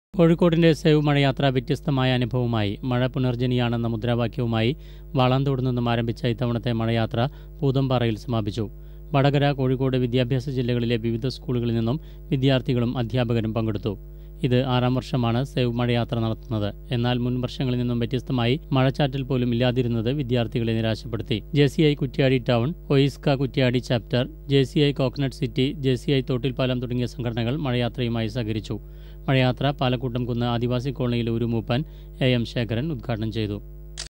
കോഴിക്കോടിന്റെ സേവ് മഴയാത്ര വ്യത്യസ്തമായ അനുഭവമായി മഴ പുനർജനിയാണെന്ന മുദ്രാവാക്യവുമായി വാളാന്തോട് നിന്നും ആരംഭിച്ച ഇത്തവണത്തെ മഴയാത്ര പൂതമ്പാറയിൽ സമാപിച്ചു വടകര കോഴിക്കോട് വിദ്യാഭ്യാസ ജില്ലകളിലെ വിവിധ സ്കൂളുകളിൽ നിന്നും വിദ്യാർത്ഥികളും അധ്യാപകരും പങ്കെടുത്തു ഇത് ആറാം വർഷമാണ് സേവ് മഴയാത്ര നടത്തുന്നത് എന്നാൽ മുൻ വർഷങ്ങളിൽ നിന്നും വ്യത്യസ്തമായി മഴച്ചാറ്റൽ പോലും ഇല്ലാതിരുന്നത് വിദ്യാർത്ഥികളെ നിരാശപ്പെടുത്തി J C I Kuttiady town OISCA Kuttiady chapter J C I coconut city J C I Thottilpalam തുടങ്ങിയ സംഘടനകൾ മഴയാത്രയുമായി സഹകരിച്ചു മഴയാത്ര പാലക്കൂട്ടം കുന്ന് ആദിവാസി കോളനിയിലെ ഉരുമൂപ്പൻ എ എം ശേഖരൻ ഉദ്ഘാടനം ചെയ്തു